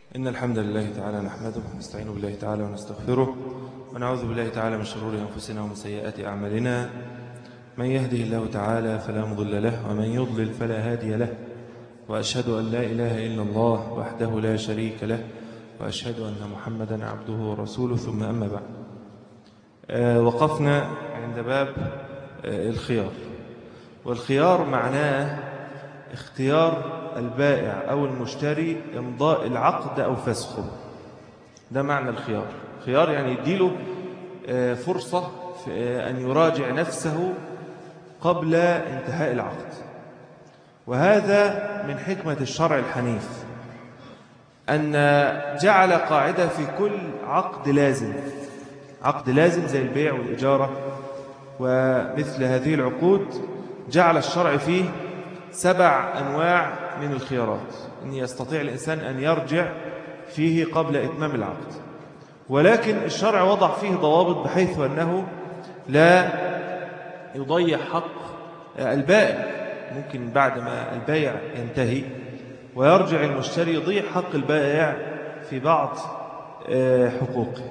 إن الحمد لله تعالى نحمده ونستعين بالله تعالى ونستغفره ونعوذ بالله تعالى من شرور أنفسنا ومن سيئات أعمالنا من يهده الله تعالى فلا مضل له ومن يضلل فلا هادي له وأشهد أن لا إله إلا الله وحده لا شريك له وأشهد أن محمدا عبده ورسوله ثم أما بعد آه وقفنا عند باب آه الخيار والخيار معناه اختيار البائع أو المشتري إمضاء العقد أو فسخه ده معنى الخيار خيار يعني يديله فرصة أن يراجع نفسه قبل انتهاء العقد وهذا من حكمة الشرع الحنيف أن جعل قاعدة في كل عقد لازم عقد لازم زي البيع والإجارة ومثل هذه العقود جعل الشرع فيه سبع أنواع من الخيارات أن يستطيع الإنسان أن يرجع فيه قبل إتمام العقد ولكن الشرع وضع فيه ضوابط بحيث أنه لا يضيع حق البائع ممكن بعد ما البيع ينتهي ويرجع المشتري يضيع حق البائع في بعض حقوقه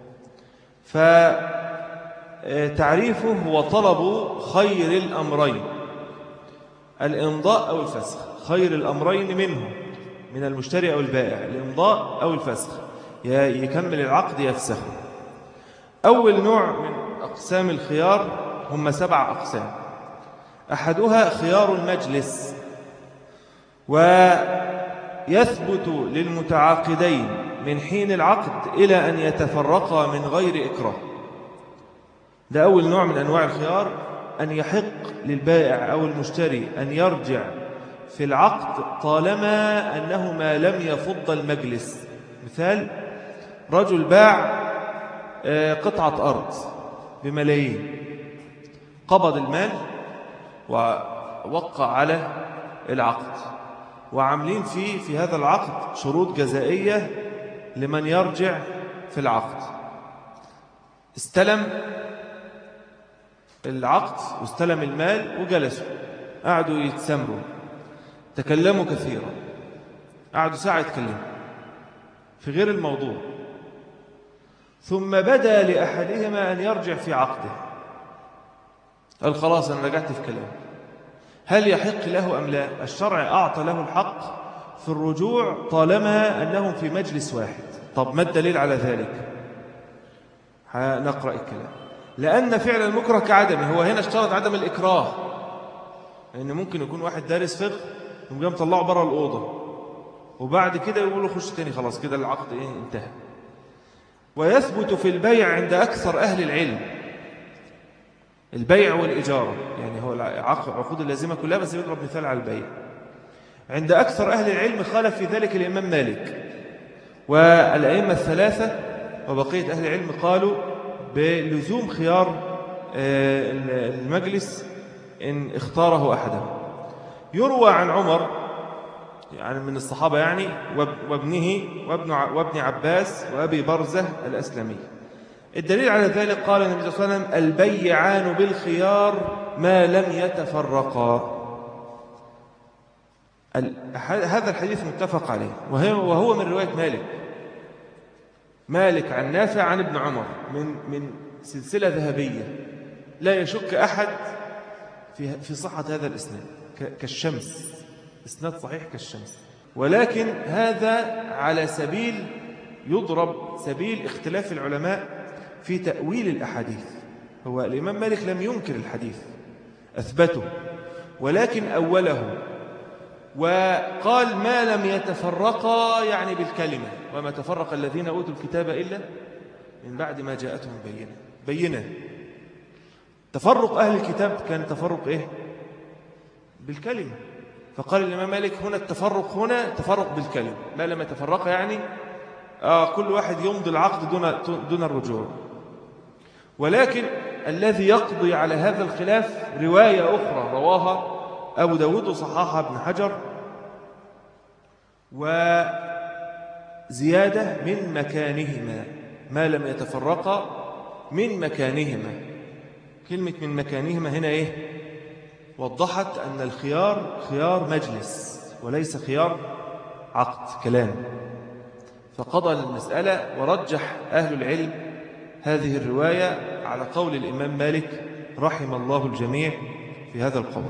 فتعريفه هو طلب خير الأمرين الإمضاء أو الفسخ خير الأمرين منه من المشتري أو البائع الإمضاء أو الفسخ يكمل العقد يفسخه أول نوع من أقسام الخيار هم سبع أقسام أحدها خيار المجلس ويثبت للمتعاقدين من حين العقد إلى أن يتفرقا من غير إكراه ده أول نوع من أنواع الخيار أن يحق للبائع أو المشتري أن يرجع في العقد طالما أنه ما لم يفض المجلس مثال رجل باع قطعة أرض بملايين قبض المال ووقع على العقد وعاملين فيه في هذا العقد شروط جزائية لمن يرجع في العقد استلم العقد واستلم المال وجلسوا قعدوا يتسمروا تكلموا كثيرا قعدوا ساعة يتكلموا في غير الموضوع ثم بدا لأحدهما أن يرجع في عقده قال خلاص أنا رجعت في كلام هل يحق له أم لا الشرع أعطى له الحق في الرجوع طالما أنهم في مجلس واحد طب ما الدليل على ذلك نقرأ الكلام لأن فعل المكره كعدمه هو هنا اشترط عدم الإكراه لأن يعني ممكن يكون واحد دارس فقه ثم جاء مطلعه بره الأوضة وبعد كده يقول له خش تاني خلاص كده العقد إيه انتهى ويثبت في البيع عند أكثر أهل العلم البيع والإجارة يعني هو العقود اللازمة كلها بس يضرب مثال على البيع عند أكثر أهل العلم خالف في ذلك الإمام مالك والأئمة الثلاثة وبقية أهل العلم قالوا بلزوم خيار المجلس إن اختاره أحدهم يروى عن عمر يعني من الصحابة يعني وابنه وابن, وابن عباس وأبي برزة الأسلمي الدليل على ذلك قال النبي صلى الله عليه وسلم البيعان بالخيار ما لم يتفرقا هذا الحديث متفق عليه وهو من رواية مالك مالك عن نافع عن ابن عمر من من سلسلة ذهبية لا يشك أحد في في صحة هذا الإسناد كالشمس إسناد صحيح كالشمس ولكن هذا على سبيل يضرب سبيل اختلاف العلماء في تأويل الأحاديث هو الإمام مالك لم ينكر الحديث أثبته ولكن أوله وقال ما لم يتفرقا يعني بالكلمة وما تفرق الذين أوتوا الكتاب إلا من بعد ما جاءتهم بينة بينة تفرق أهل الكتاب كان تفرق إيه بالكلمة فقال الإمام مالك هنا التفرق هنا تفرق بالكلمة ما لم يتفرق يعني آه كل واحد يمضي العقد دون, دون الرجوع ولكن الذي يقضي على هذا الخلاف رواية أخرى رواها أبو داود وصححها ابن حجر وزيادة من مكانهما ما لم يتفرقا من مكانهما كلمة من مكانهما هنا إيه وضحت أن الخيار خيار مجلس وليس خيار عقد كلام فقضى المسألة ورجح أهل العلم هذه الرواية على قول الإمام مالك رحم الله الجميع في هذا القول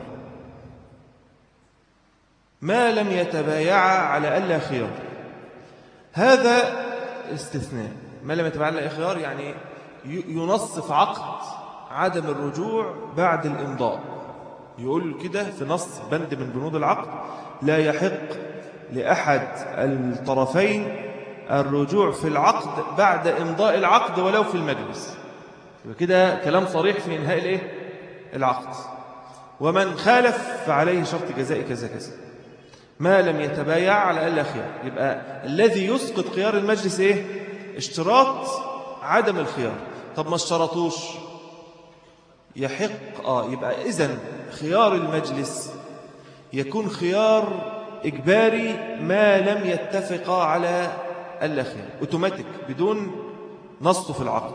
ما لم يتبايعا على ألا خيار هذا استثناء ما لم يتبايعا على خيار يعني ينصف عقد عدم الرجوع بعد الإمضاء يقول كده في نص بند من بنود العقد لا يحق لأحد الطرفين الرجوع في العقد بعد إمضاء العقد ولو في المجلس يبقى كده كلام صريح في إنهاء الإيه؟ العقد ومن خالف فعليه شرط جزاء كذا كذا ما لم يتبايع على ألا خيار يبقى الذي يسقط خيار المجلس إيه؟ اشتراط عدم الخيار طب ما اشترطوش يحق آه يبقى إذن خيار المجلس يكون خيار إجباري ما لم يتفقا على ألا خيار أوتوماتيك بدون نص في العقد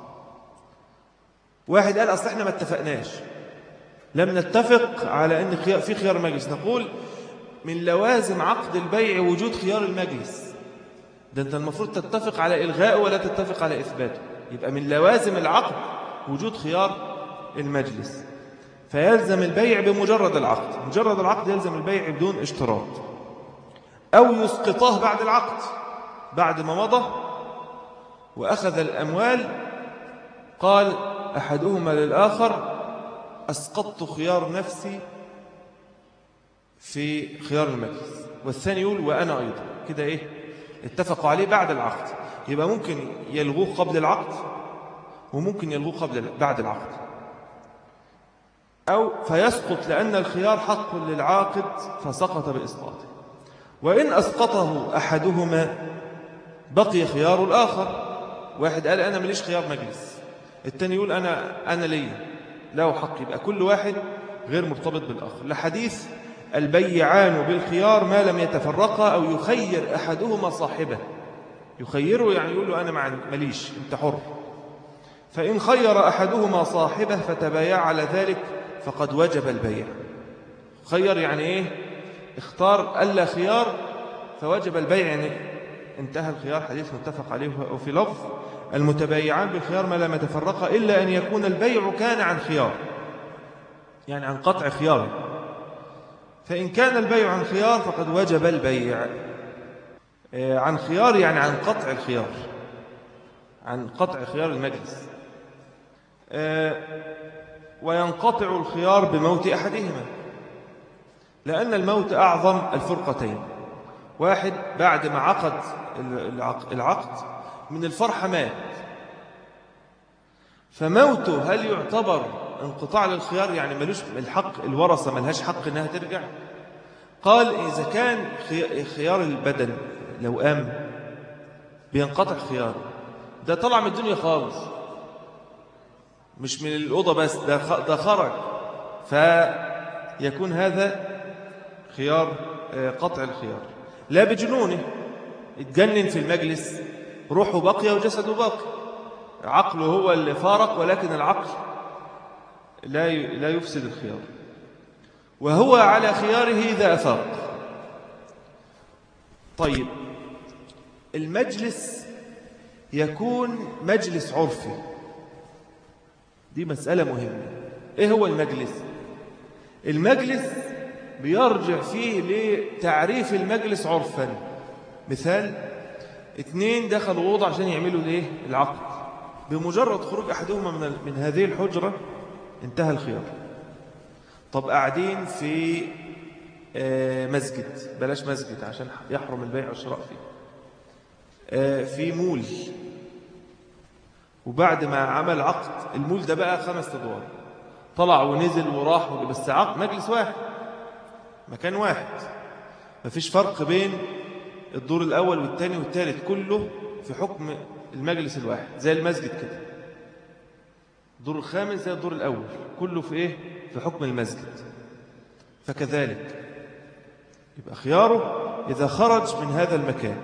واحد قال أصل احنا ما اتفقناش لم نتفق على أن خيار في خيار مجلس نقول من لوازم عقد البيع وجود خيار المجلس ده أنت المفروض تتفق على إلغاء ولا تتفق على إثباته يبقى من لوازم العقد وجود خيار المجلس فيلزم البيع بمجرد العقد مجرد العقد يلزم البيع بدون اشتراط أو يسقطاه بعد العقد بعد ما مضى وأخذ الأموال قال أحدهما للآخر أسقطت خيار نفسي في خيار المجلس والثاني يقول وأنا أيضا كده إيه اتفقوا عليه بعد العقد يبقى ممكن يلغوه قبل العقد وممكن يلغوه قبل بعد العقد أو فيسقط لأن الخيار حق للعاقد فسقط بإسقاطه وإن أسقطه أحدهما بقي خيار الآخر واحد قال أنا مليش خيار مجلس التاني يقول أنا, أنا لي له حق يبقى كل واحد غير مرتبط بالآخر لحديث البيعان بالخيار ما لم يتفرقا أو يخير أحدهما صاحبه يخيره يعني يقول له أنا مليش أنت حر فإن خير أحدهما صاحبه فتبايع على ذلك فقد وجب البيع خير يعني إيه اختار ألا خيار فوجب البيع يعني انتهى الخيار حديث متفق عليه وفي لفظ المتبايعان بالخيار ما لم يتفرقا إلا أن يكون البيع كان عن خيار يعني عن قطع خيار فإن كان البيع عن خيار فقد وجب البيع آه، عن خيار يعني عن قطع الخيار عن قطع خيار المجلس آه، وينقطع الخيار بموت أحدهما لأن الموت أعظم الفرقتين واحد بعد ما عقد العقد من الفرحة مات فموته هل يعتبر انقطاع للخيار يعني ملوش الحق الورثة ملهاش حق انها ترجع قال إذا كان خيار البدن لو قام بينقطع خيار ده طلع من الدنيا خالص مش من الأوضة بس ده ده خرج فيكون هذا خيار آه، قطع الخيار لا بجنونه اتجنن في المجلس روحه باقية وجسده باقي عقله هو اللي فارق ولكن العقل لا لا يفسد الخيار وهو على خياره إذا أفاق طيب المجلس يكون مجلس عرفي دي مسألة مهمة إيه هو المجلس المجلس بيرجع فيه لتعريف المجلس عرفا مثال اثنين دخلوا أوضة عشان يعملوا الايه العقد بمجرد خروج أحدهما من, من هذه الحجرة انتهى الخيار طب قاعدين في آه، مسجد بلاش مسجد عشان يحرم البيع والشراء فيه آه، في مول وبعد ما عمل عقد المول ده بقى خمس ادوار طلع ونزل وراح بس عقد مجلس واحد مكان واحد مفيش فرق بين الدور الأول والثاني والثالث كله في حكم المجلس الواحد زي المسجد كده الدور الخامس زي الدور الأول كله في إيه؟ في حكم المسجد فكذلك يبقى خياره إذا خرج من هذا المكان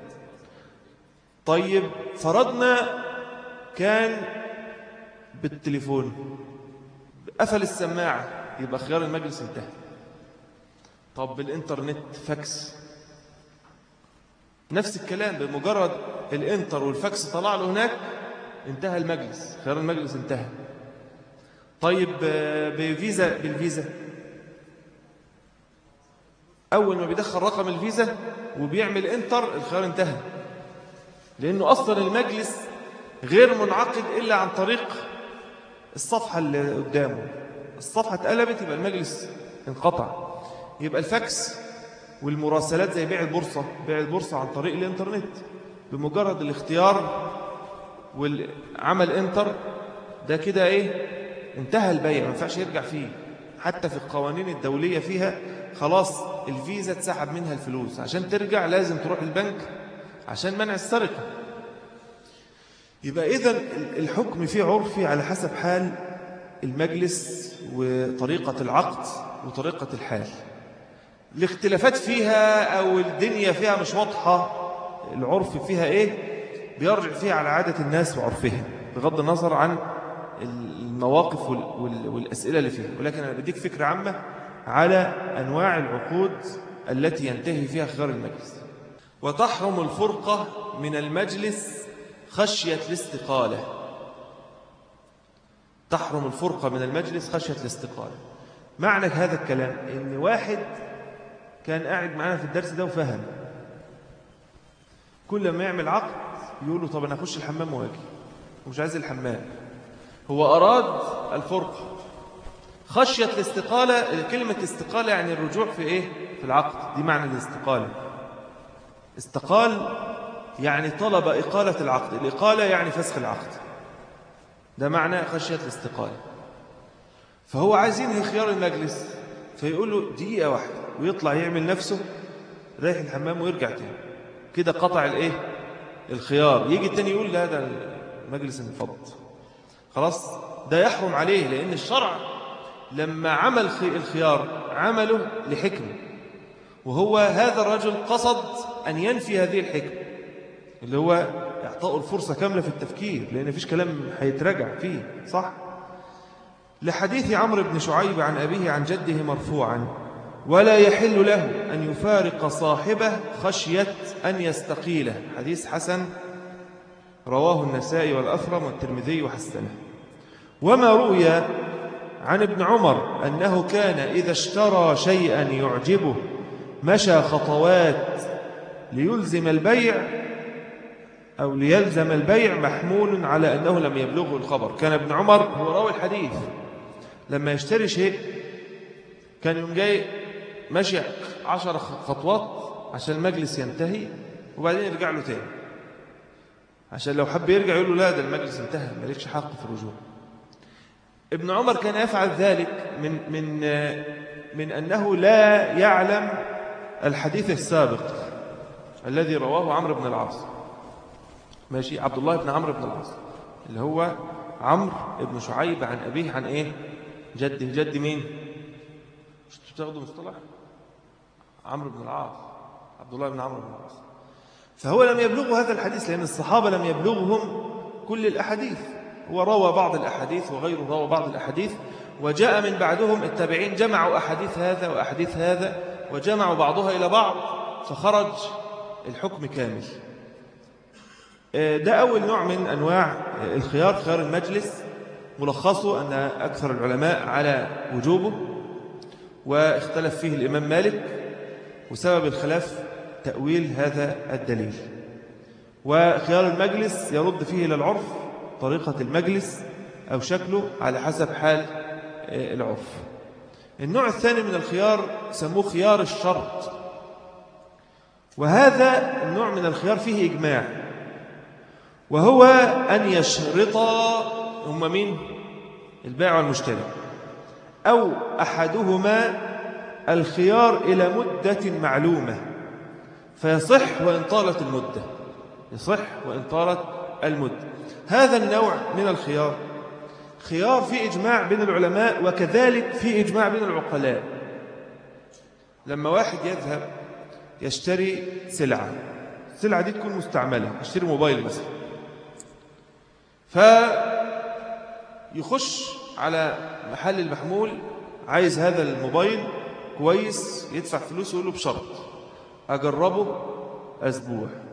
طيب فرضنا كان بالتليفون قفل السماعة يبقى خيار المجلس انتهى طب بالإنترنت فاكس نفس الكلام بمجرد الانتر والفاكس طلع له هناك انتهى المجلس خيار المجلس انتهى طيب آه، بفيزا بالفيزا أول ما بيدخل رقم الفيزا وبيعمل انتر الخيار انتهى لأنه أصلا المجلس غير منعقد إلا عن طريق الصفحة اللي قدامه الصفحة اتقلبت يبقى المجلس انقطع يبقى الفاكس والمراسلات زي بيع البورصة بيع البورصة عن طريق الانترنت بمجرد الاختيار والعمل انتر ده كده ايه انتهى البيع ما ينفعش يرجع فيه حتى في القوانين الدولية فيها خلاص الفيزا اتسحب منها الفلوس عشان ترجع لازم تروح البنك عشان منع السرقة يبقى إذا الحكم فيه عرفي على حسب حال المجلس وطريقة العقد وطريقة الحال الاختلافات فيها أو الدنيا فيها مش واضحة العرف فيها إيه بيرجع فيها على عادة الناس وعرفها بغض النظر عن المواقف والأسئلة اللي فيها ولكن أنا بديك فكرة عامة على أنواع العقود التي ينتهي فيها خيار المجلس وتحرم الفرقة من المجلس خشية الاستقالة تحرم الفرقة من المجلس خشية الاستقالة معنى هذا الكلام إن واحد كان قاعد معنا في الدرس ده وفهم كل ما يعمل عقد يقول له طب أنا أخش الحمام واجي ومش عايز الحمام هو أراد الفرقة خشية الاستقالة كلمة استقالة يعني الرجوع في إيه؟ في العقد دي معنى الاستقالة استقال يعني طلب إقالة العقد الإقالة يعني فسخ العقد ده معنى خشية الاستقالة فهو عايز ينهي خيار المجلس فيقول له دقيقة واحدة ويطلع يعمل نفسه رايح الحمام ويرجع تاني كده قطع الايه الخيار يجي التاني يقول لا ده المجلس انفض خلاص ده يحرم عليه لأن الشرع لما عمل الخيار عمله لحكمة وهو هذا الرجل قصد أن ينفي هذه الحكمة اللي هو إعطاء الفرصة كاملة في التفكير لأن فيش كلام هيتراجع فيه صح؟ لحديث عمرو بن شعيب عن أبيه عن جده مرفوعا ولا يحل له أن يفارق صاحبه خشية أن يستقيله حديث حسن رواه النسائي والأثرم والترمذي وحسنه وما روي عن ابن عمر أنه كان إذا اشترى شيئا يعجبه مشى خطوات ليلزم البيع أو ليلزم البيع محمول على أنه لم يبلغه الخبر كان ابن عمر هو راوي الحديث لما يشتري شيء كان يوم جاي ماشي عشر خطوات عشان المجلس ينتهي وبعدين يرجع له تاني عشان لو حب يرجع يقول له لا ده المجلس انتهى مالكش حق في الرجوع ابن عمر كان يفعل ذلك من من من أنه لا يعلم الحديث السابق الذي رواه عمرو بن العاص ماشي عبد الله بن عمرو بن العاص اللي هو عمرو بن شعيب عن أبيه عن إيه جده جد مين مش بتاخدوا مصطلح عمرو بن العاص عبد الله بن عمرو بن العاص فهو لم يبلغه هذا الحديث لأن الصحابة لم يبلغهم كل الأحاديث هو روى بعض الأحاديث وغيره روى بعض الأحاديث وجاء من بعدهم التابعين جمعوا أحاديث هذا وأحاديث هذا وجمعوا بعضها إلى بعض فخرج الحكم كامل آه، ده أول نوع من أنواع الخيار خيار المجلس ملخصه أن أكثر العلماء على وجوبه واختلف فيه الإمام مالك وسبب الخلاف تأويل هذا الدليل وخيار المجلس يرد فيه إلى العرف طريقة المجلس أو شكله على حسب حال آه، العرف النوع الثاني من الخيار سموه خيار الشرط وهذا النوع من الخيار فيه إجماع وهو أن يشرط هم مين البائع والمشتري أو أحدهما الخيار إلى مدة معلومة فيصح وإن طالت المدة يصح وإن طالت المدة هذا النوع من الخيار خيار في إجماع بين العلماء وكذلك في إجماع بين العقلاء لما واحد يذهب يشتري سلعة السلعة دي تكون مستعملة يشتري موبايل مثلا فيخش على محل المحمول عايز هذا الموبايل كويس يدفع فلوس ويقول له بشرط أجربه أسبوع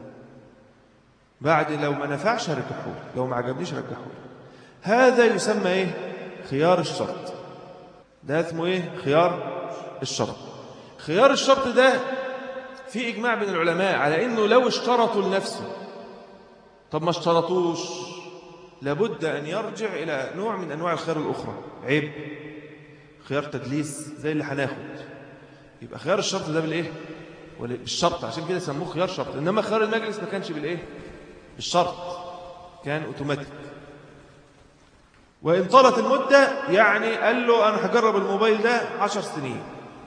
بعد لو ما نفعش هرجحه لو ما عجبنيش رجحه هذا يسمى ايه خيار الشرط ده اسمه ايه خيار الشرط خيار الشرط ده في اجماع بين العلماء على انه لو اشترطوا لنفسه طب ما اشترطوش لابد ان يرجع الى نوع من انواع الخيار الاخرى عيب خيار تدليس زي اللي هناخد يبقى خيار الشرط ده بالايه بالشرط عشان كده سموه خيار شرط انما خيار المجلس ما كانش بالايه بالشرط كان اوتوماتيك وإن طالت المدة يعني قال له أنا هجرب الموبايل ده عشر سنين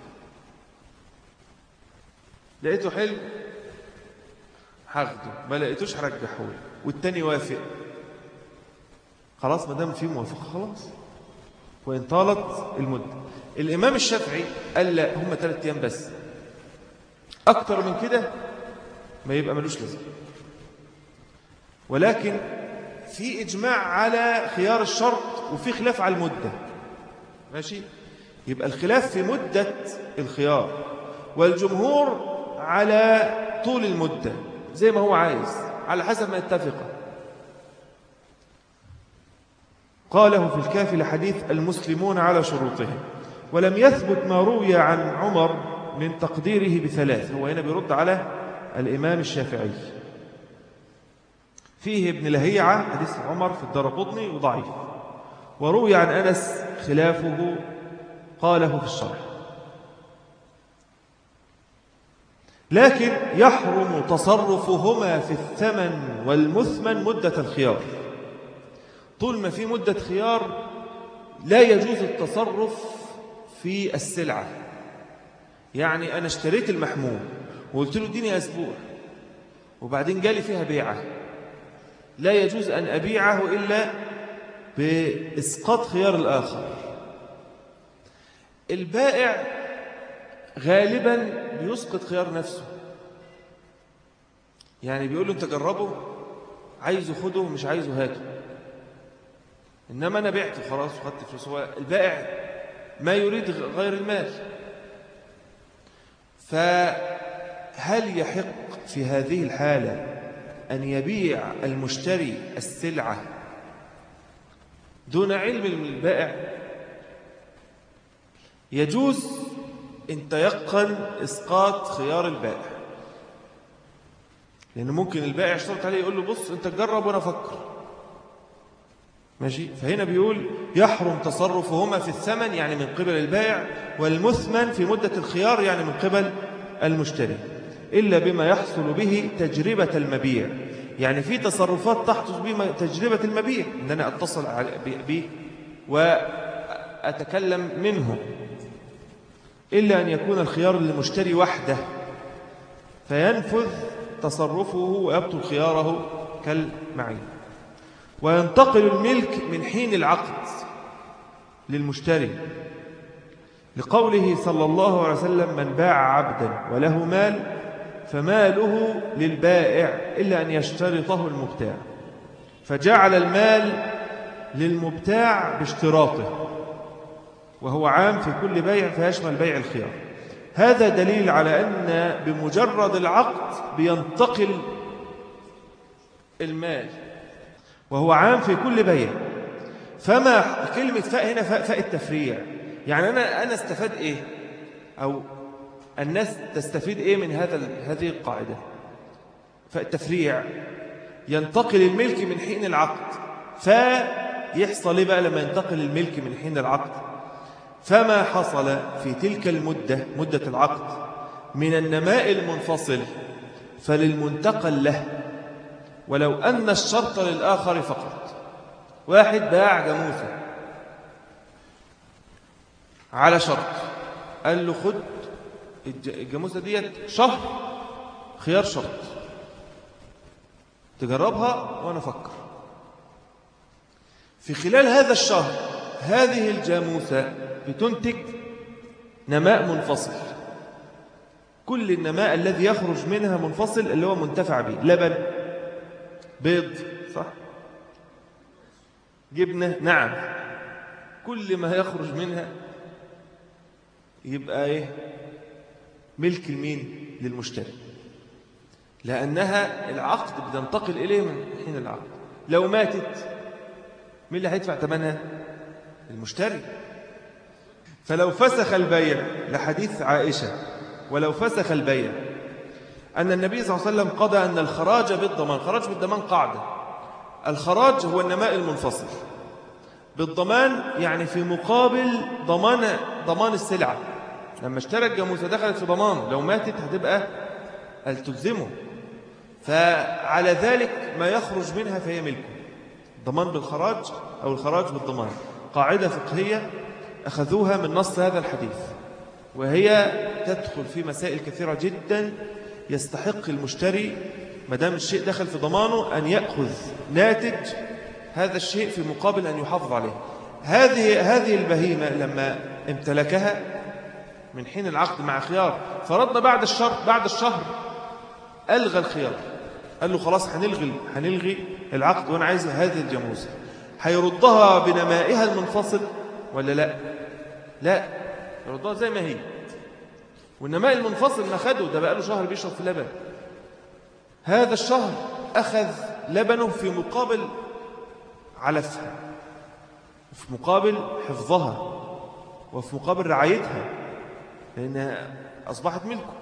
لقيته حلو هاخده ما لقيتوش هرجحه له والتاني وافق خلاص ما دام في موافقه خلاص وإن طالت المدة الإمام الشافعي قال لا هم ثلاث أيام بس أكتر من كده ما يبقى ملوش لازمه ولكن في إجماع على خيار الشرط وفي خلاف على المدة ماشي يبقى الخلاف في مدة الخيار والجمهور على طول المدة زي ما هو عايز على حسب ما يتفق قاله في الكافي لحديث المسلمون على شروطهم ولم يثبت ما روي عن عمر من تقديره بثلاث هو هنا بيرد على الإمام الشافعي فيه ابن لهيعة حديث عمر في الدرقطني وضعيف وروي عن أنس خلافه قاله في الشرح لكن يحرم تصرفهما في الثمن والمثمن مدة الخيار طول ما في مدة خيار لا يجوز التصرف في السلعة يعني أنا اشتريت المحمول وقلت له اديني أسبوع وبعدين جالي فيها بيعة لا يجوز أن أبيعه إلا بإسقاط خيار الآخر البائع غالبا بيسقط خيار نفسه يعني بيقول له انت جربه عايزه خده مش عايزه هاته إنما أنا بعته خلاص وخدت فلوس هو البائع ما يريد غير المال فهل يحق في هذه الحالة أن يبيع المشتري السلعة دون علم البائع يجوز إن تيقن إسقاط خيار البائع لأن ممكن البائع اشترط عليه يقول له بص أنت تجرب وأنا أفكر ماشي فهنا بيقول يحرم تصرفهما في الثمن يعني من قبل البائع والمثمن في مدة الخيار يعني من قبل المشتري إلا بما يحصل به تجربة المبيع يعني في تصرفات تحدث به تجربة المبيع إن أنا أتصل به وأتكلم منه إلا أن يكون الخيار للمشتري وحده فينفذ تصرفه ويبطل خياره كالمعين وينتقل الملك من حين العقد للمشتري لقوله صلى الله عليه وسلم من باع عبدا وله مال فماله للبائع إلا أن يشترطه المبتاع فجعل المال للمبتاع باشتراطه وهو عام في كل بيع فيشمل بيع الخيار هذا دليل على أن بمجرد العقد بينتقل المال وهو عام في كل بيع فما كلمة فاء هنا فاء, فاء التفريع يعني أنا, أنا استفاد إيه أو الناس تستفيد إيه من هذا هذه القاعدة فالتفريع ينتقل الملك من حين العقد فيحصل إيه بقى لما ينتقل الملك من حين العقد فما حصل في تلك المدة مدة العقد من النماء المنفصل فللمنتقل له ولو أن الشرط للآخر فقط واحد باع جاموسة على شرط قال له خد الجاموسة ديت شهر خيار شرط تجربها وأنا أفكر في خلال هذا الشهر هذه الجاموسة بتنتج نماء منفصل كل النماء الذي يخرج منها منفصل اللي هو منتفع به لبن بيض صح جبنة نعم كل ما يخرج منها يبقى ايه ملك المين للمشتري لأنها العقد بتنتقل إليه من حين العقد لو ماتت مين اللي هيدفع ثمنها المشتري فلو فسخ البيع لحديث عائشة ولو فسخ البيع أن النبي صلى الله عليه وسلم قضى أن الخراج بالضمان خراج بالضمان قاعدة الخراج هو النماء المنفصل بالضمان يعني في مقابل ضمان ضمان السلعة لما اشترى الجاموسة دخلت في ضمان لو ماتت هتبقى هل تلزمه فعلى ذلك ما يخرج منها فهي ملكه ضمان بالخراج أو الخراج بالضمان قاعدة فقهية أخذوها من نص هذا الحديث وهي تدخل في مسائل كثيرة جدا يستحق المشتري ما دام الشيء دخل في ضمانه أن يأخذ ناتج هذا الشيء في مقابل أن يحافظ عليه هذه هذه البهيمة لما امتلكها من حين العقد مع خيار فرضنا بعد الشهر بعد الشهر ألغى الخيار قال له خلاص هنلغي هنلغي العقد وأنا عايز هذه الجاموسة هيردها بنمائها المنفصل ولا لا لا يردها زي ما هي والنماء المنفصل ما خده ده بقى له شهر بيشرب في لبن هذا الشهر أخذ لبنه في مقابل علفها وفي مقابل حفظها وفي مقابل رعايتها لأنها أصبحت ملكه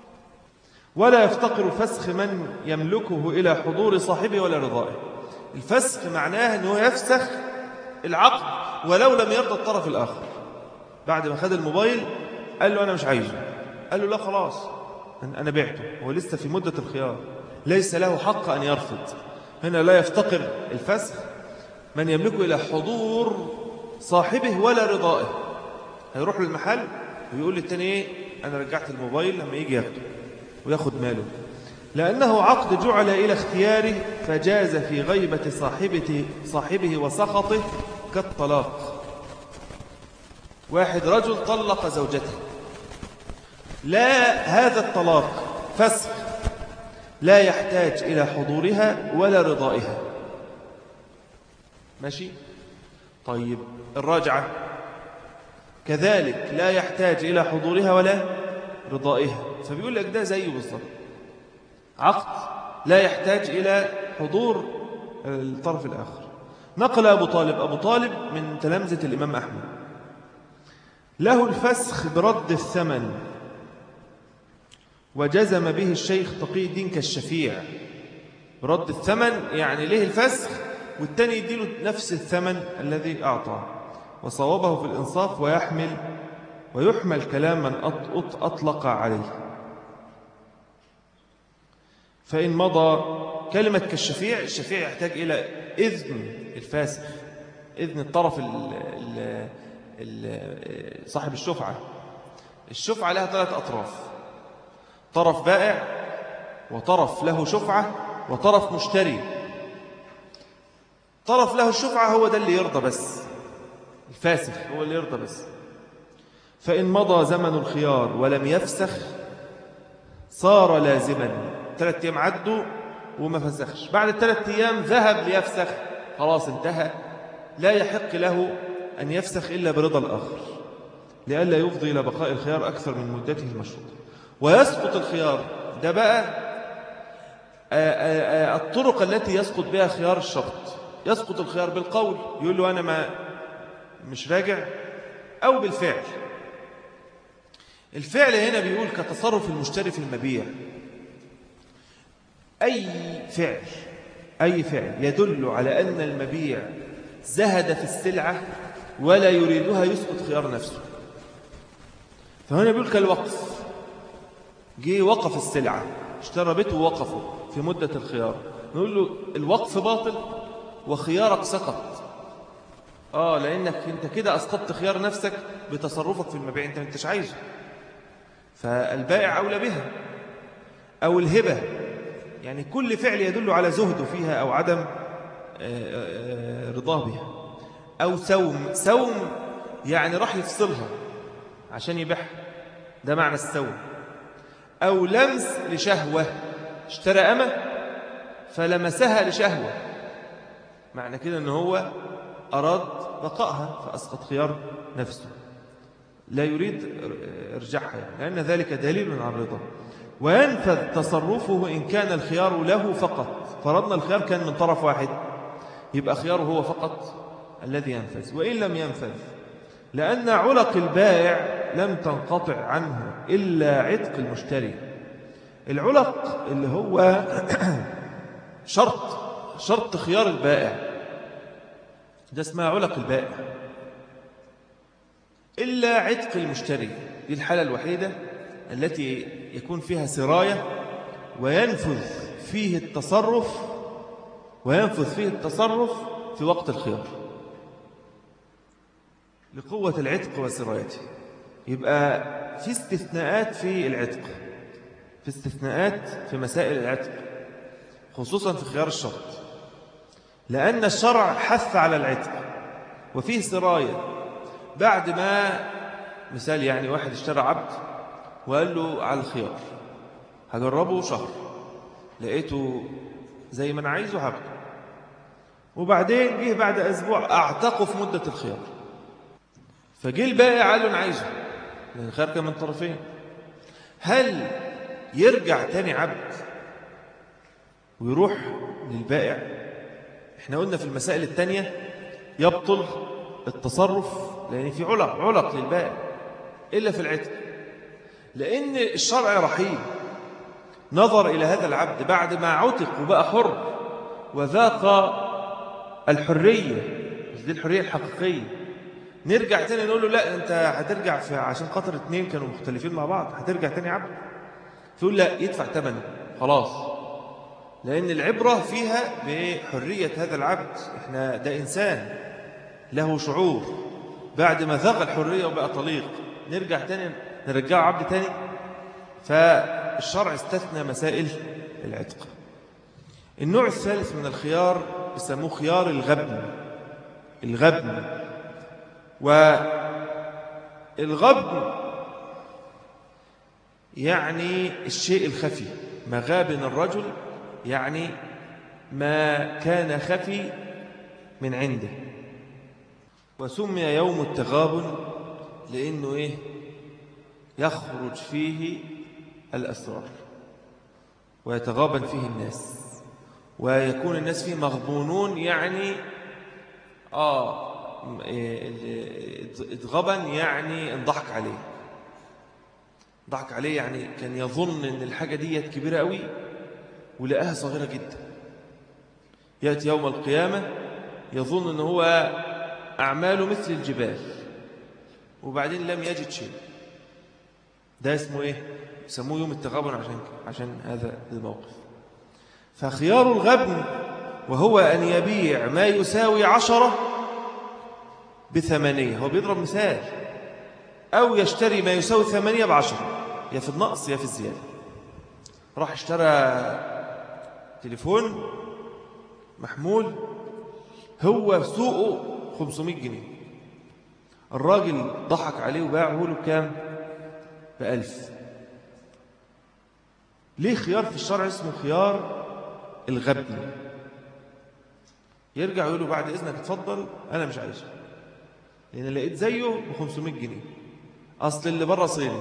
ولا يفتقر فسخ من يملكه إلى حضور صاحبه ولا رضائه الفسخ معناه أنه يفسخ العقد ولو لم يرضى الطرف الآخر بعد ما خد الموبايل قال له أنا مش عايزه قال له لا خلاص أنا بعته هو لسه في مدة الخيار ليس له حق أن يرفض هنا لا يفتقر الفسخ من يملكه إلى حضور صاحبه ولا رضائه هيروح للمحل ويقول للتاني إيه أنا رجعت الموبايل لما يجي ياخده وياخد ماله لأنه عقد جعل إلى اختياره فجاز في غيبة صاحبه, صاحبه وسخطه كالطلاق واحد رجل طلق زوجته لا هذا الطلاق فسخ لا يحتاج إلى حضورها ولا رضائها ماشي طيب الراجعة كذلك لا يحتاج إلى حضورها ولا رضائها فبيقول لك ده زيه بالضبط عقد لا يحتاج إلى حضور الطرف الآخر نقل أبو طالب أبو طالب من تلامذة الإمام أحمد له الفسخ برد الثمن وجزم به الشيخ تقي الدين كالشفيع برد الثمن يعني ليه الفسخ والتاني يديله نفس الثمن الذي أعطاه وصوابه في الإنصاف ويحمل ويحمل كلام من أطلق عليه فإن مضى كلمة كالشفيع الشفيع يحتاج إلى إذن الفاسخ إذن الطرف ال ال صاحب الشفعة الشفعة لها ثلاث أطراف طرف بائع وطرف له شفعة وطرف مشتري طرف له الشفعة هو ده اللي يرضى بس الفاسخ هو اللي يرضى بس فإن مضى زمن الخيار ولم يفسخ صار لازما ثلاث أيام عدوا وما فسخش بعد الثلاث أيام ذهب ليفسخ خلاص انتهى لا يحق له أن يفسخ إلا برضا الآخر لئلا يفضي إلى بقاء الخيار أكثر من مدته المشروطة ويسقط الخيار ده بقى الطرق التي يسقط بها خيار الشرط يسقط الخيار بالقول يقول له أنا ما مش راجع أو بالفعل الفعل هنا بيقول كتصرف المشتري في المبيع أي فعل أي فعل يدل على أن المبيع زهد في السلعة ولا يريدها يسقط خيار نفسه فهنا بيقول كالوقف جه وقف السلعة اشترى بيته ووقفه في مدة الخيار نقول له الوقف باطل وخيارك سقط آه لأنك أنت كده أسقطت خيار نفسك بتصرفك في المبيع أنت ما انتش عايزه فالبائع أولى بها أو الهبة يعني كل فعل يدل على زهده فيها أو عدم آه، آه، رضاه بها أو سوم سوم يعني راح يفصلها عشان يبيعها ده معنى السوم أو لمس لشهوة اشترى أمة فلمسها لشهوة معنى كده أنه هو أراد بقائها فأسقط خيار نفسه لا يريد ارجعها يعني لأن ذلك دليل على الرضا وينفذ تصرفه إن كان الخيار له فقط فرضنا الخيار كان من طرف واحد يبقى خياره هو فقط الذي ينفذ وإن لم ينفذ لأن علق البائع لم تنقطع عنه إلا عتق المشتري العلق اللي هو شرط شرط خيار البائع ده اسمها علق البائع إلا عتق المشتري دي الحالة الوحيدة التي يكون فيها سراية وينفذ فيه التصرف وينفذ فيه التصرف في وقت الخيار لقوة العتق وسرايته يبقى في استثناءات في العتق في استثناءات في مسائل العتق خصوصا في خيار الشرط لأن الشرع حث على العتق وفيه سراية بعد ما مثال يعني واحد اشترى عبد وقال له على الخيار هجربه شهر لقيته زي ما أنا عايزه عبد وبعدين جه بعد أسبوع أعتقه في مدة الخيار فجه البائع قال له أنا عايزه لأن الخيار كان من طرفين هل يرجع تاني عبد ويروح للبائع احنا قلنا في المسائل التانية يبطل التصرف لأن في علق علق للبائع إلا في العتق لأن الشرع رحيم نظر إلى هذا العبد بعد ما عتق وبقى حر وذاق الحرية دي الحرية الحقيقية نرجع تاني نقول له لا أنت هترجع في عشان خاطر اتنين كانوا مختلفين مع بعض هترجع تاني عبد فيقول لا يدفع ثمنه خلاص لأن العبرة فيها بحرية هذا العبد احنا ده إنسان له شعور بعد ما ذاق الحرية وبقى طليق نرجع تاني نرجعه عبد تاني فالشرع استثنى مسائل العتق النوع الثالث من الخيار يسموه خيار الغبن الغبن والغبن يعني الشيء الخفي مغابن الرجل يعني ما كان خفي من عنده وسمي يوم التغابن لأنه إيه يخرج فيه الأسرار ويتغابن فيه الناس ويكون الناس فيه مغبونون يعني آه اتغبن يعني انضحك عليه ضحك عليه يعني كان يظن ان الحاجة دي كبيرة قوي ولقاها صغيرة جدا يأتي يوم القيامة يظن ان هو أعماله مثل الجبال وبعدين لم يجد شيء ده اسمه ايه يسموه يوم التغابن عشان عشان هذا الموقف فخيار الغبن وهو أن يبيع ما يساوي عشرة بثمانية هو بيضرب مثال أو يشتري ما يساوي ثمانية بعشرة يا في النقص يا في الزيادة راح اشترى تليفون محمول هو سوقه 500 جنيه الراجل ضحك عليه وباعه له بكام بألف ليه خيار في الشرع اسمه خيار الغبن يرجع يقول له بعد إذنك اتفضل أنا مش عايزه لأن لقيت زيه ب 500 جنيه أصل اللي بره صيني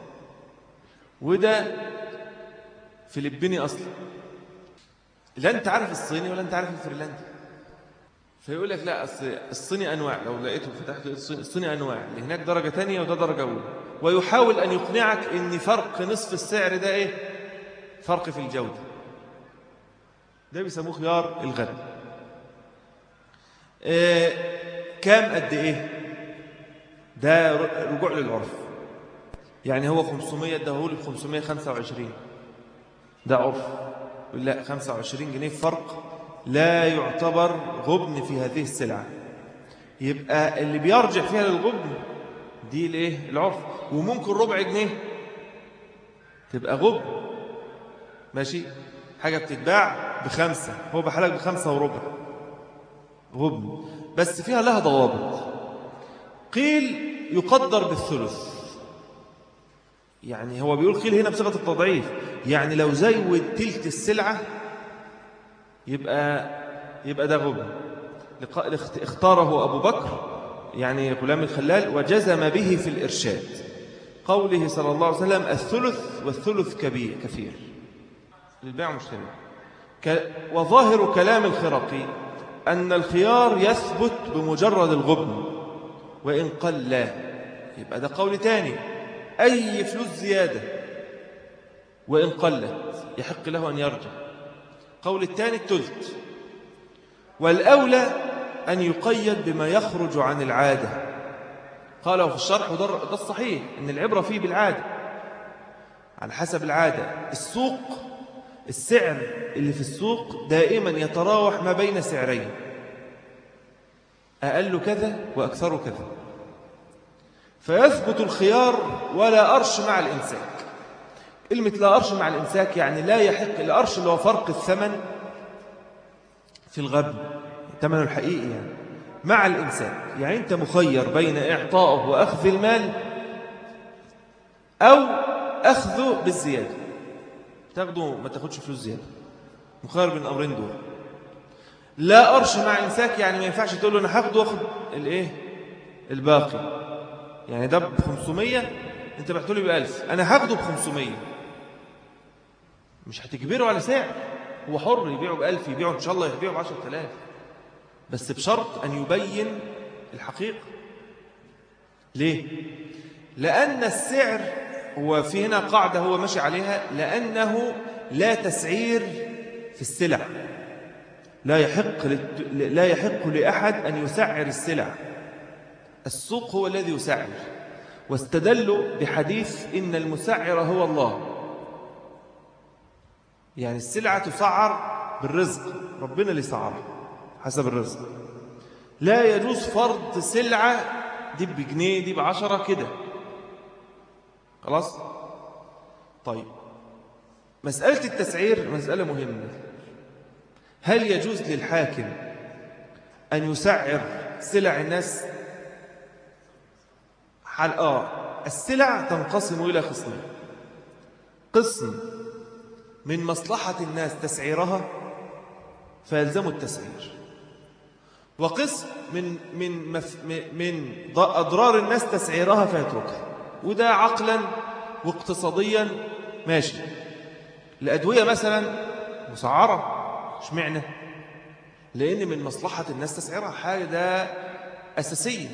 وده فلبيني أصلا لا أنت عارف الصيني ولا أنت عارف الفريلاندي فيقول لك لا أصل الصيني أنواع لو لقيته فتحت الصيني, الصيني أنواع اللي هناك درجة تانية وده درجة أولى ويحاول أن يقنعك أن فرق نصف السعر ده إيه فرق في الجودة ده بيسموه خيار الغد إيه كام قد إيه ده رجوع للعرف يعني هو 500 ده هو ب 525 ده عرف لا 25 جنيه فرق لا يعتبر غبن في هذه السلعة يبقى اللي بيرجع فيها للغبن دي الايه العرف وممكن ربع جنيه تبقى غبن ماشي حاجة بتتباع بخمسة هو بحالك بخمسة وربع غبن بس فيها لها ضوابط قيل يقدر بالثلث يعني هو بيقول قيل هنا بصيغة التضعيف يعني لو زود تلت السلعة يبقى يبقى ده غبن اختاره أبو بكر يعني غلام الخلال وجزم به في الإرشاد قوله صلى الله عليه وسلم الثلث والثلث كبير كثير للبيع مشتري ك... وظاهر كلام الخرقي أن الخيار يثبت بمجرد الغبن وإن قل لا يبقى ده قول تاني أي فلوس زيادة وإن قلت يحق له أن يرجع قول الثاني التلت والأولى أن يقيد بما يخرج عن العادة قاله في الشرح وده ده الصحيح أن العبرة فيه بالعادة على حسب العادة السوق السعر اللي في السوق دائما يتراوح ما بين سعرين أقل كذا وأكثر كذا فيثبت الخيار ولا أرش مع الإمساك كلمة لا أرش مع الإمساك يعني لا يحق الأرش اللي هو فرق الثمن في الغبن ثمنه الحقيقي يعني مع الإمساك يعني أنت مخير بين إعطائه وأخذ المال أو أخذه بالزيادة تاخده ما تاخدش فلوس زيادة مخير بين الأمرين دول لا أرش مع إمساك يعني ما ينفعش تقول له أنا هاخده وأخذ الإيه الباقي يعني ده ب 500 أنت بعته لي ب 1000 أنا هاخده ب 500 مش هتجبره على سعر هو حر يبيعه ب 1000 يبيعه إن شاء الله يبيعه ب 10000 بس بشرط أن يبين الحقيقة ليه؟ لأن السعر هو في هنا قاعدة هو ماشي عليها لأنه لا تسعير في السلع لا يحق لا يحق لأحد أن يسعر السلع السوق هو الذي يسعر واستدلوا بحديث إن المسعر هو الله يعني السلعة تسعر بالرزق ربنا اللي سعرها حسب الرزق لا يجوز فرض سلعة دي بجنيه دي بعشرة كده خلاص طيب مسألة التسعير مسألة مهمة هل يجوز للحاكم أن يسعر سلع الناس حال آه السلع تنقسم إلى قسمين قسم من مصلحة الناس تسعيرها فيلزم التسعير وقسم من من مف من أضرار الناس تسعيرها فيتركها وده عقلا واقتصاديا ماشي الأدوية مثلا مسعرة مش معنى لأن من مصلحة الناس تسعيرها حاجة ده أساسية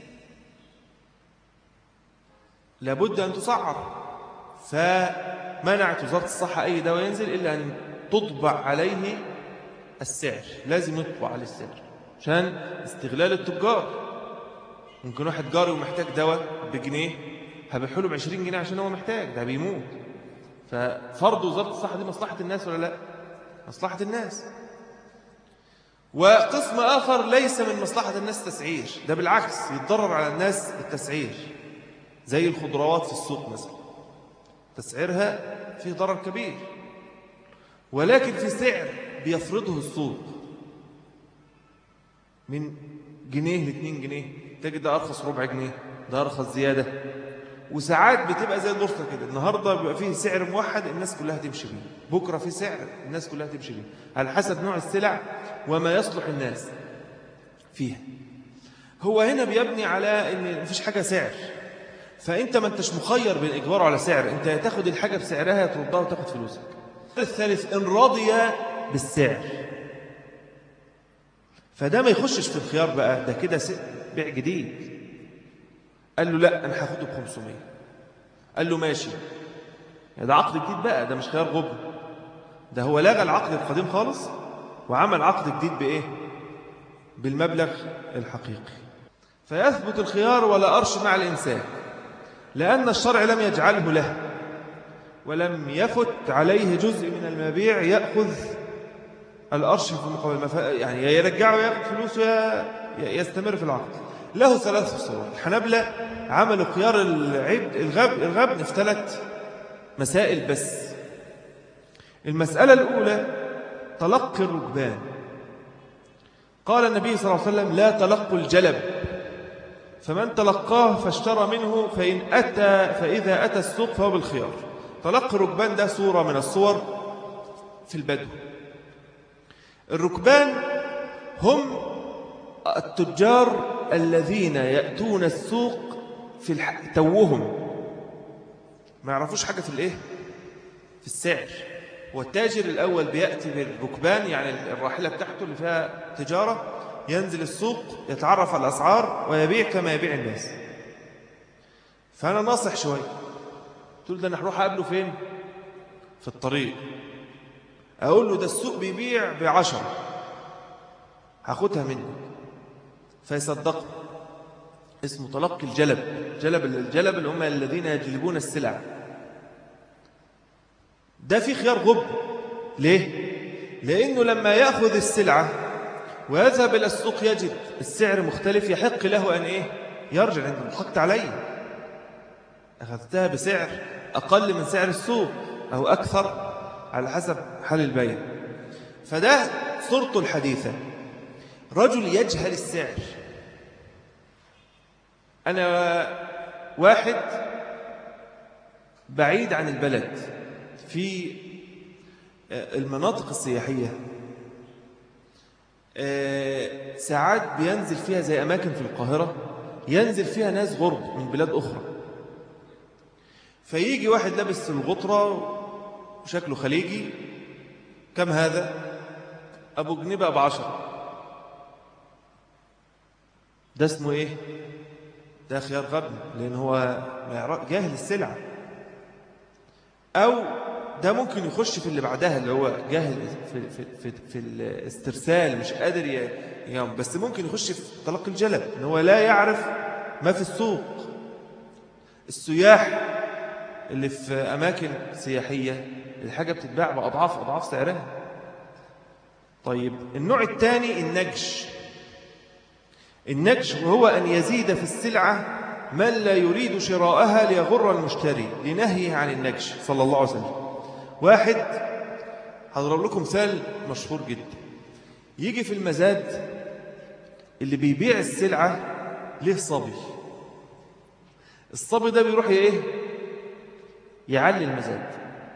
لابد أن تسعر فمنعت وزارة الصحة أي دواء ينزل إلا أن تطبع عليه السعر لازم يطبع عليه السعر عشان استغلال التجار ممكن واحد جاري ومحتاج دواء بجنيه هبيحه له ب 20 جنيه عشان هو محتاج ده بيموت ففرض وزارة الصحة دي مصلحة الناس ولا لا مصلحة الناس وقسم آخر ليس من مصلحة الناس تسعير ده بالعكس يتضرر على الناس التسعير زي الخضروات في السوق مثلا تسعيرها فيه ضرر كبير ولكن في سعر بيفرضه السوق من جنيه ل جنيه تجد ده أرخص ربع جنيه ده أرخص زيادة وساعات بتبقى زي البورصة كده النهاردة بيبقى فيه سعر موحد الناس كلها تمشي بيه بكرة في سعر الناس كلها تمشي بيه على حسب نوع السلع وما يصلح الناس فيها هو هنا بيبني على ان مفيش حاجة سعر فانت ما انتش مخير بين اجباره على سعر انت تاخد الحاجة بسعرها تردها وتاخد فلوسك الثالث ان راضي بالسعر فده ما يخشش في الخيار بقى ده كده بيع جديد قال له لا أنا هاخده ب 500 قال له ماشي يعني ده عقد جديد بقى ده مش خيار غبن ده هو لغى العقد القديم خالص وعمل عقد جديد بإيه بالمبلغ الحقيقي فيثبت الخيار ولا أرش مع الإنسان لأن الشرع لم يجعله له ولم يفت عليه جزء من المبيع يأخذ الأرش في مقابل يعني يرجعه ويأخذ فلوسه يستمر في العقد له ثلاث صور الحنابلة عملوا خيار العبد الغب الغبن في ثلاث مسائل بس المسألة الأولى تلقي الركبان قال النبي صلى الله عليه وسلم لا تلقوا الجلب فمن تلقاه فاشترى منه فإن أتى فإذا أتى السوق فهو بالخيار تلقي الركبان ده صورة من الصور في البدو الركبان هم التجار الذين يأتون السوق في الح... توهم ما يعرفوش حاجة في الايه في السعر والتاجر الأول بيأتي بالركبان يعني الراحلة بتاعته اللي فيها تجارة ينزل السوق يتعرف على الأسعار ويبيع كما يبيع الناس فأنا ناصح شوية تقول ده أنا هروح أقابله فين في الطريق أقول له ده السوق بيبيع بعشرة هاخدها منك فيصدق اسمه تلقي الجلب جلب الجلب اللي هم الذين يجلبون السلع ده في خيار غب ليه؟ لأنه لما يأخذ السلعة ويذهب إلى السوق يجد السعر مختلف يحق له أن إيه؟ يرجع عند ضحكت علي أخذتها بسعر أقل من سعر السوق أو أكثر على حسب حال البيع فده صورته الحديثة رجل يجهل السعر أنا واحد بعيد عن البلد في المناطق السياحية ساعات بينزل فيها زي أماكن في القاهرة ينزل فيها ناس غرب من بلاد أخرى فيجي واحد لابس الغطرة وشكله خليجي كم هذا أبو جنيه أبو عشرة ده اسمه إيه ده خيار غبن لأن هو جاهل السلعة أو ده ممكن يخش في اللي بعدها اللي هو جاهل في, في, في, في الاسترسال مش قادر يوم بس ممكن يخش في تلقي الجلب ان هو لا يعرف ما في السوق السياح اللي في أماكن سياحية الحاجة بتتباع بأضعاف أضعاف سعرها طيب النوع الثاني النجش النجش وهو أن يزيد في السلعة من لا يريد شراءها ليغر المشتري لنهيه عن النجش صلى الله عليه وسلم واحد هضرب لكم مثال مشهور جدا يجي في المزاد اللي بيبيع السلعة ليه صبي الصبي ده بيروح ايه يعلي المزاد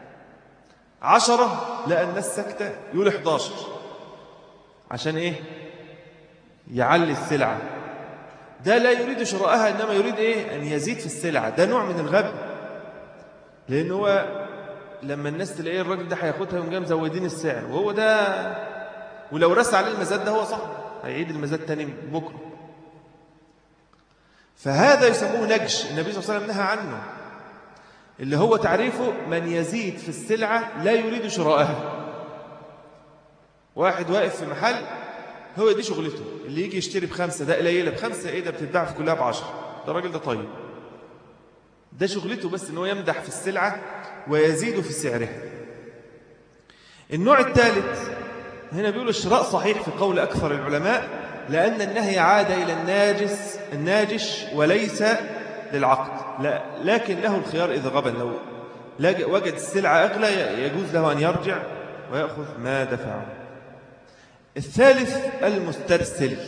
عشرة لقى الناس ساكتة يقول 11 عشان ايه يعلي السلعة ده لا يريد شراءها إنما يريد إيه أن يزيد في السلعة ده نوع من الغب لأن هو لما الناس تلاقيه الراجل ده هياخدها يوم جاي مزودين السعر وهو ده ولو رس عليه المزاد ده هو صاحبه هيعيد المزاد تاني بكره فهذا يسموه نجش النبي صلى الله عليه وسلم نهى عنه اللي هو تعريفه من يزيد في السلعة لا يريد شراءها واحد واقف في محل هو دي شغلته اللي يجي يشتري بخمسة ده قليلة بخمسة ايه ده بتتباع في كلها بعشرة ده الراجل ده طيب ده شغلته بس ان هو يمدح في السلعة ويزيد في سعرها النوع الثالث هنا بيقول الشراء صحيح في قول أكثر العلماء لأن النهي عاد إلى الناجس الناجش وليس للعقد لا لكن له الخيار إذا غبن لو وجد السلعة أغلى يجوز له أن يرجع ويأخذ ما دفعه الثالث المسترسل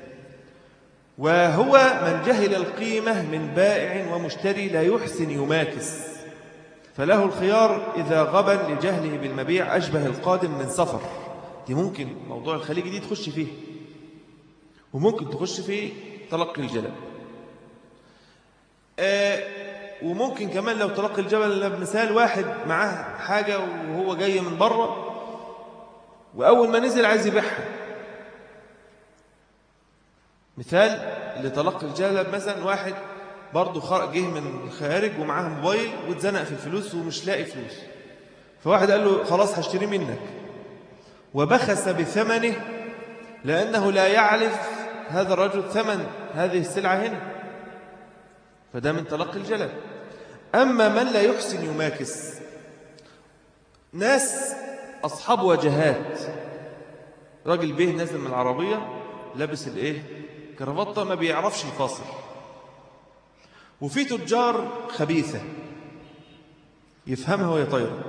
وهو من جهل القيمة من بائع ومشتري لا يحسن يماكس فله الخيار إذا غبن لجهله بالمبيع أشبه القادم من سفر دي ممكن موضوع الخليج دي تخش فيه وممكن تخش في تلقي الجلب آه وممكن كمان لو تلقي الجبل مثال واحد معاه حاجة وهو جاي من بره وأول ما نزل عايز يبيعها مثال لتلقي الجلب مثلا واحد برضه خرج جه من الخارج ومعاه موبايل واتزنق في الفلوس ومش لاقي فلوس فواحد قال له خلاص هشتري منك وبخس بثمنه لأنه لا يعرف هذا الرجل ثمن هذه السلعة هنا فده من تلقي الجلب أما من لا يحسن يماكس ناس أصحاب وجهات راجل به نازل من العربية لابس الايه كرافطة ما بيعرفش يفاصل وفي تجار خبيثة يفهمها وهي طايرة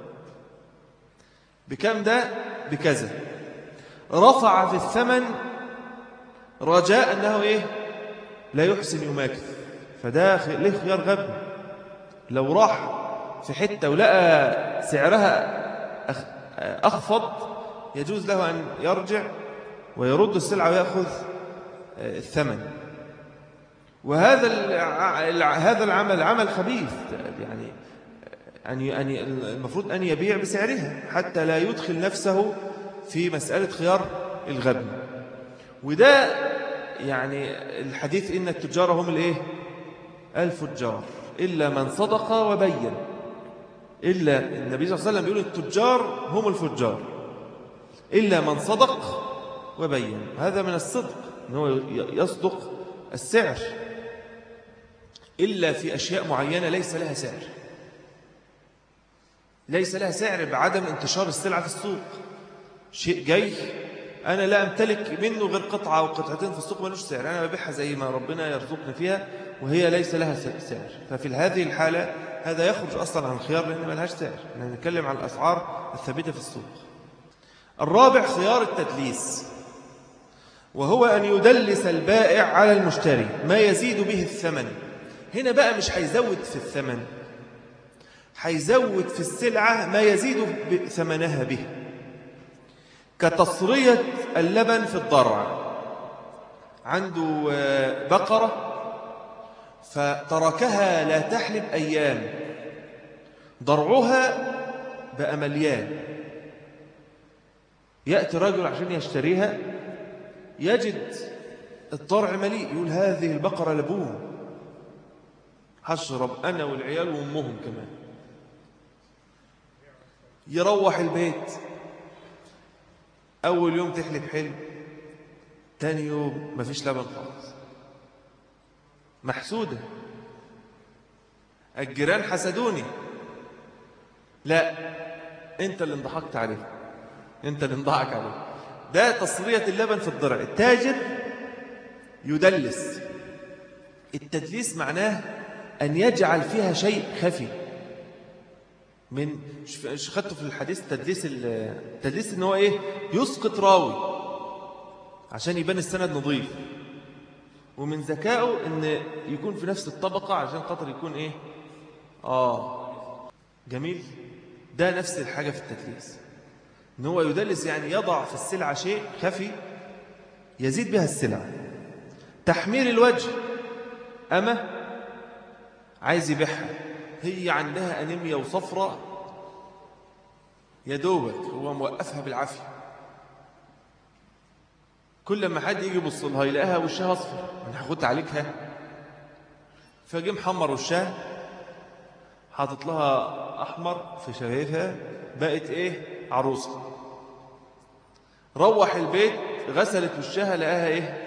بكم ده بكذا رفع في الثمن رجاء أنه إيه لا يحسن يماكث فده ليه خيار غبي لو راح في حتة ولقى سعرها أخفض يجوز له أن يرجع ويرد السلعة ويأخذ الثمن وهذا هذا العمل عمل خبيث يعني أن المفروض أن يبيع بسعرها حتى لا يدخل نفسه في مسألة خيار الغبن وده يعني الحديث إن التجار هم الإيه الفجار إلا من صدق وبين إلا النبي صلى الله عليه وسلم بيقول التجار هم الفجار إلا من صدق وبين هذا من الصدق أنه يصدق السعر إلا في أشياء معينة ليس لها سعر ليس لها سعر بعدم انتشار السلعة في السوق شيء جاي أنا لا أمتلك منه غير قطعة أو قطعتين في السوق ملوش سعر أنا ببيعها زي ما ربنا يرزقني فيها وهي ليس لها سعر ففي هذه الحالة هذا يخرج أصلا عن الخيار لأن ما لهاش سعر نتكلم عن الأسعار الثابتة في السوق الرابع خيار التدليس وهو أن يدلس البائع على المشتري ما يزيد به الثمن هنا بقى مش هيزود في الثمن هيزود في السلعة ما يزيد ثمنها به كتصرية اللبن في الضرع عنده بقرة فتركها لا تحلب أيام ضرعها بقى مليان يأتي رجل عشان يشتريها يجد الضرع مليء يقول هذه البقرة لبون هشرب أنا والعيال وأمهم كمان يروح البيت أول يوم تحلب حلو تاني يوم مفيش لبن خالص محسودة الجيران حسدوني لا انت اللي انضحكت عليه انت اللي انضحك عليه ده تصرية اللبن في الضرع التاجر يدلس التدليس معناه أن يجعل فيها شيء خفي من خدته في الحديث تدليس التدليس ان هو ايه يسقط راوي عشان يبان السند نظيف ومن ذكائه ان يكون في نفس الطبقة عشان خاطر يكون ايه اه جميل ده نفس الحاجة في التدليس ان هو يدلس يعني يضع في السلعة شيء خفي يزيد بها السلعة تحمير الوجه أما عايز يبيعها هي عندها أنيميا وصفرة يا دوبك هو موقفها بالعافية كل ما حد يجي يبص لها يلاقيها وشها اصفر انا هاخد عليكها فجي محمر وشها حاطط لها احمر في شفايفها بقت ايه عروسه روح البيت غسلت وشها لقاها ايه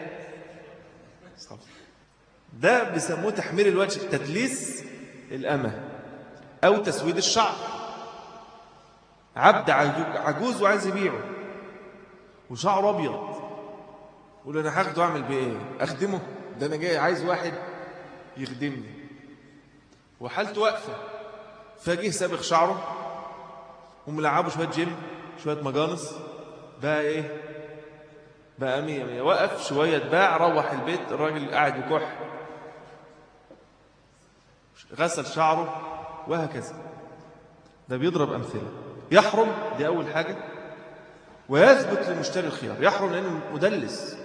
ده بيسموه تحمير الوجه تدليس الأمة أو تسويد الشعر عبد عجوز وعايز يبيعه وشعره أبيض يقول أنا هاخده أعمل بيه إيه أخدمه ده أنا جاي عايز واحد يخدمني وحالته واقفة فجيه سابق شعره وملعبه شوية جيم شوية مجانس بقى إيه بقى مية مية وقف شوية اتباع روح البيت الراجل قاعد يكح غسل شعره وهكذا ده بيضرب أمثلة يحرم دي أول حاجة ويثبت للمشتري الخيار يحرم لأنه مدلس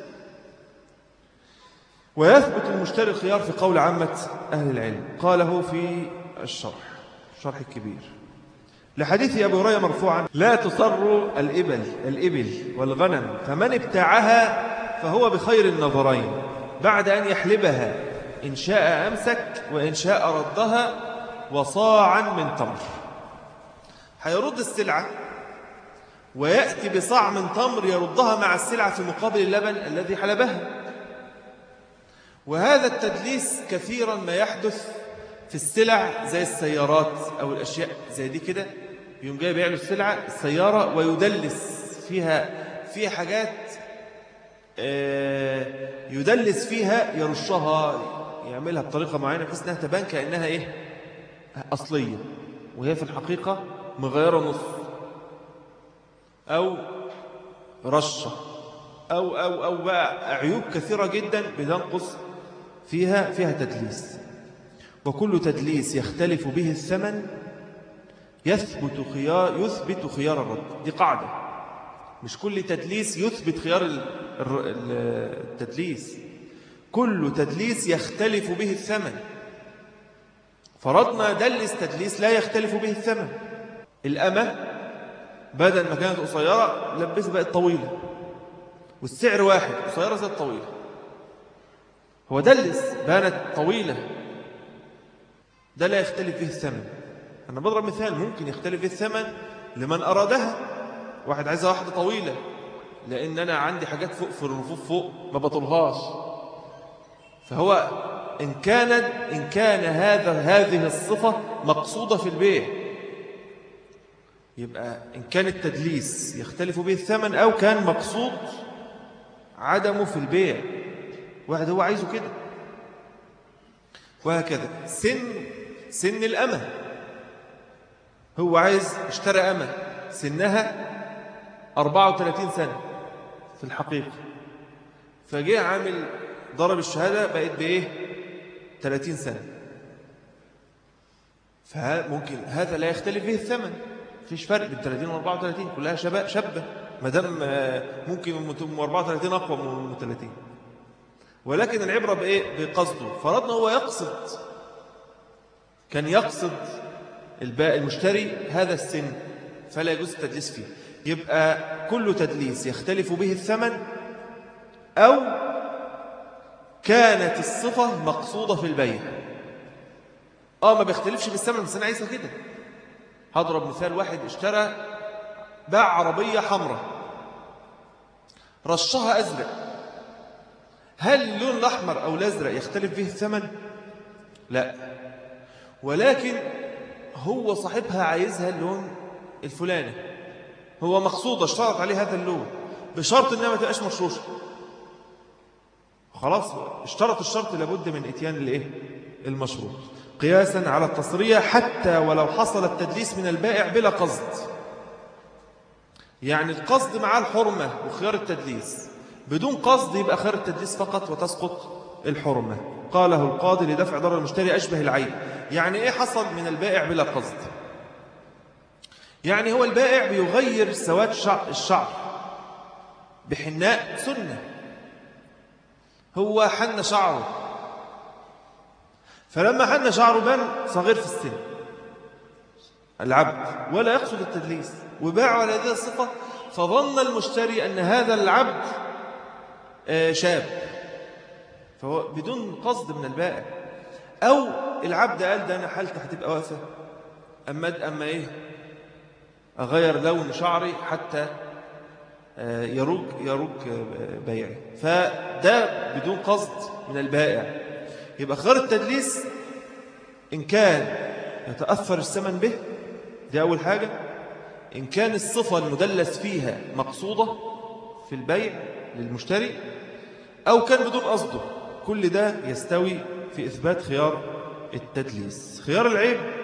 ويثبت للمشتري الخيار في قول عامة أهل العلم قاله في الشرح الشرح الكبير لحديث أبي هريرة مرفوعا لا تصر الإبل الإبل والغنم فمن ابتاعها فهو بخير النظرين بعد أن يحلبها إن شاء أمسك وإن شاء ردها وصاعا من تمر هيرد السلعة ويأتي بصاع من تمر يردها مع السلعة في مقابل اللبن الذي حلبها وهذا التدليس كثيرا ما يحدث في السلع زي السيارات أو الأشياء زي دي كده يوم جاي بيعلو السلعة السيارة ويدلس فيها فيها حاجات آه، يدلس فيها يرشها يعملها بطريقة معينة بحيث أنها تبان كأنها إيه أصلية وهي في الحقيقة مغيرة نص أو رشة أو, أو, أو بقى عيوب كثيرة جدا بتنقص فيها فيها تدليس وكل تدليس يختلف به الثمن يثبت خيار يثبت خيار الرد دي قاعدة مش كل تدليس يثبت خيار التدليس كل تدليس يختلف به الثمن فرضنا دلس تدليس لا يختلف به الثمن الأمة بدل ما كانت قصيرة لبسها بقت طويلة والسعر واحد قصيرة زي طويلة هو دلس بانت طويلة ده لا يختلف به الثمن أنا بضرب مثال ممكن يختلف به الثمن لمن أرادها واحد عايزها واحدة طويلة لأن أنا عندي حاجات فوق في الرفوف فوق ما بطلهاش فهو إن كانت إن كان هذا هذه الصفة مقصودة في البيع يبقى إن كان التدليس يختلف به الثمن أو كان مقصود عدمه في البيع واحد هو عايزه كده وهكذا سن سن الأمة هو عايز اشترى أمة سنها 34 سنة في الحقيقة فجاء عامل ضرب الشهادة بقت بإيه 30 سنة فممكن هذا لا يختلف به الثمن فيش فرق بين 30 و 34 كلها شباب شابة ما دام ممكن ام 34 اقوى من ام 30 ولكن العبره بايه بقصده فرضنا هو يقصد كان يقصد الباء المشتري هذا السن فلا يجوز التدليس فيه يبقى كل تدليس يختلف به الثمن أو كانت الصفة مقصودة في البيع آه ما بيختلفش بالثمن بس أنا عايزها كده هضرب مثال واحد اشترى باع عربية حمراء رشها أزرق هل اللون الأحمر أو الأزرق يختلف به الثمن؟ لا ولكن هو صاحبها عايزها اللون الفلاني هو مقصود اشترط عليه هذا اللون بشرط انها ما تبقاش مشروشه خلاص اشترط الشرط لابد من اتيان الايه المشروط قياسا على التصرية حتى ولو حصل التدليس من البائع بلا قصد يعني القصد مع الحرمة وخيار التدليس بدون قصد يبقى خيار التدليس فقط وتسقط الحرمة قاله القاضي لدفع ضرر المشتري أشبه العين يعني إيه حصل من البائع بلا قصد يعني هو البائع بيغير سواد الشعر بحناء سنة هو حن شعره فلما حن شعره بان صغير في السن العبد ولا يقصد التدليس وباع على هذه الصفة فظن المشتري أن هذا العبد شاب فهو بدون قصد من البائع أو العبد قال ده أنا حالتي هتبقى واقفة أما أما إيه أغير لون شعري حتى يروج يروج بيعي فده بدون قصد من البائع يبقى خيار التدليس إن كان يتأثر الثمن به دي أول حاجة إن كان الصفة المدلس فيها مقصودة في البيع للمشتري أو كان بدون قصده كل ده يستوي في إثبات خيار التدليس خيار العيب